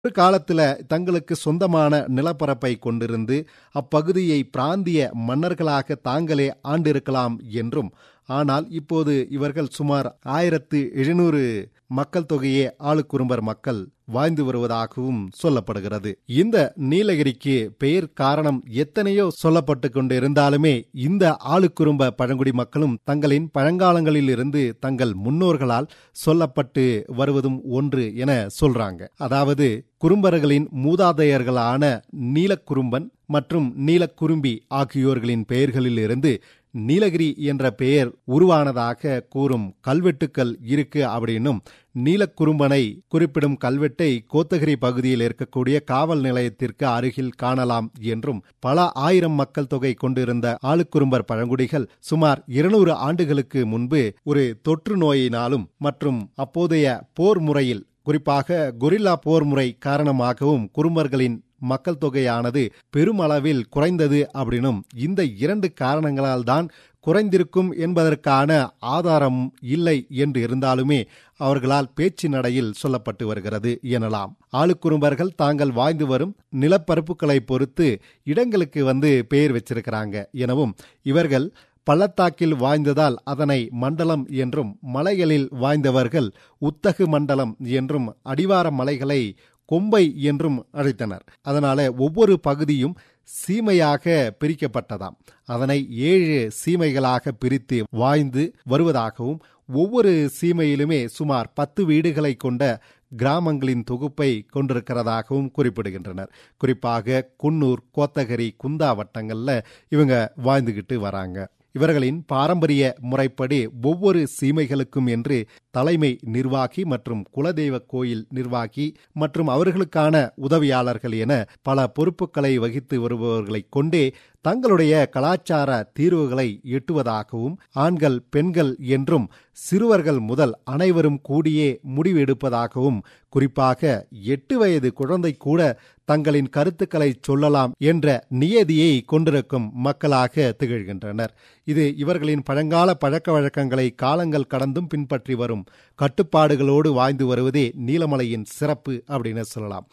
ஒரு காலத்துல தங்களுக்கு சொந்தமான நிலப்பரப்பை கொண்டிருந்து அப்பகுதியை பிராந்திய மன்னர்களாக தாங்களே ஆண்டிருக்கலாம் என்றும் ஆனால் இப்போது இவர்கள் சுமார் ஆயிரத்து எழுநூறு மக்கள் தொகையே ஆளுக்குறும்பர் மக்கள் வாழ்ந்து வருவதாகவும் சொல்லப்படுகிறது இந்த நீலகிரிக்கு பெயர் காரணம் எத்தனையோ சொல்லப்பட்டு கொண்டு இருந்தாலுமே இந்த ஆளுக்குறும்ப பழங்குடி மக்களும் தங்களின் பழங்காலங்களில் இருந்து தங்கள் முன்னோர்களால் சொல்லப்பட்டு வருவதும் ஒன்று என சொல்றாங்க அதாவது குறும்பர்களின் மூதாதையர்களான நீலக்குறும்பன் மற்றும் நீலக்குறும்பி ஆகியோர்களின் பெயர்களில் இருந்து நீலகிரி என்ற பெயர் உருவானதாக கூறும் கல்வெட்டுக்கள் இருக்கு அப்படின்னும் நீலக்குறும்பனை குறிப்பிடும் கல்வெட்டை கோத்தகிரி பகுதியில் இருக்கக்கூடிய காவல் நிலையத்திற்கு அருகில் காணலாம் என்றும் பல ஆயிரம் மக்கள் தொகை கொண்டிருந்த ஆளுக்குறும்பர் பழங்குடிகள் சுமார் இருநூறு ஆண்டுகளுக்கு முன்பு ஒரு தொற்று நோயினாலும் மற்றும் அப்போதைய போர் முறையில் குறிப்பாக கொரில்லா போர் முறை காரணமாகவும் குறும்பர்களின் மக்கள் தொகையானது பெருமளவில் குறைந்தது அப்படின்னும் இந்த இரண்டு காரணங்களால் தான் குறைந்திருக்கும் என்பதற்கான ஆதாரம் இல்லை என்று இருந்தாலுமே அவர்களால் பேச்சு நடையில் சொல்லப்பட்டு வருகிறது எனலாம் ஆளுக்குறும்பர்கள் தாங்கள் வாழ்ந்து வரும் நிலப்பரப்புகளை பொறுத்து இடங்களுக்கு வந்து பெயர் வச்சிருக்கிறாங்க எனவும் இவர்கள் பள்ளத்தாக்கில் வாழ்ந்ததால் அதனை மண்டலம் என்றும் மலைகளில் வாழ்ந்தவர்கள் உத்தகு மண்டலம் என்றும் அடிவார மலைகளை கொம்பை என்றும் அழைத்தனர் அதனால ஒவ்வொரு பகுதியும் சீமையாக பிரிக்கப்பட்டதாம் அதனை ஏழு சீமைகளாக பிரித்து வாழ்ந்து வருவதாகவும் ஒவ்வொரு சீமையிலுமே சுமார் பத்து வீடுகளை கொண்ட கிராமங்களின் தொகுப்பை கொண்டிருக்கிறதாகவும் குறிப்பிடுகின்றனர் குறிப்பாக குன்னூர் கோத்தகிரி குந்தா வட்டங்கள்ல இவங்க வாழ்ந்துகிட்டு வராங்க இவர்களின் பாரம்பரிய முறைப்படி ஒவ்வொரு சீமைகளுக்கும் என்று தலைமை நிர்வாகி மற்றும் குலதெய்வ கோயில் நிர்வாகி மற்றும் அவர்களுக்கான உதவியாளர்கள் என பல பொறுப்புகளை வகித்து வருபவர்களை கொண்டே தங்களுடைய கலாச்சார தீர்வுகளை எட்டுவதாகவும் ஆண்கள் பெண்கள் என்றும் சிறுவர்கள் முதல் அனைவரும் கூடியே முடிவு எடுப்பதாகவும் குறிப்பாக எட்டு வயது குழந்தை கூட தங்களின் கருத்துக்களை சொல்லலாம் என்ற நியதியை கொண்டிருக்கும் மக்களாக திகழ்கின்றனர் இது இவர்களின் பழங்கால பழக்க வழக்கங்களை காலங்கள் கடந்தும் பின்பற்றி வரும் கட்டுப்பாடுகளோடு வாழ்ந்து வருவதே நீலமலையின் சிறப்பு அப்படின்னு சொல்லலாம்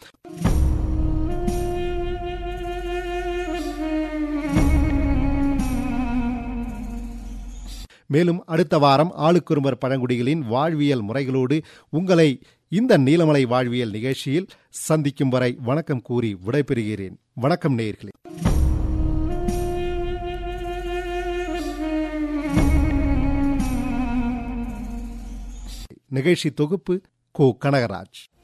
மேலும் அடுத்த வாரம் ஆளுக்குறும்பர் பழங்குடிகளின் வாழ்வியல் முறைகளோடு உங்களை இந்த நீலமலை வாழ்வியல் நிகழ்ச்சியில் சந்திக்கும் வரை வணக்கம் கூறி விடைபெறுகிறேன் வணக்கம் நேயர்களே நிகழ்ச்சி தொகுப்பு கோ கனகராஜ்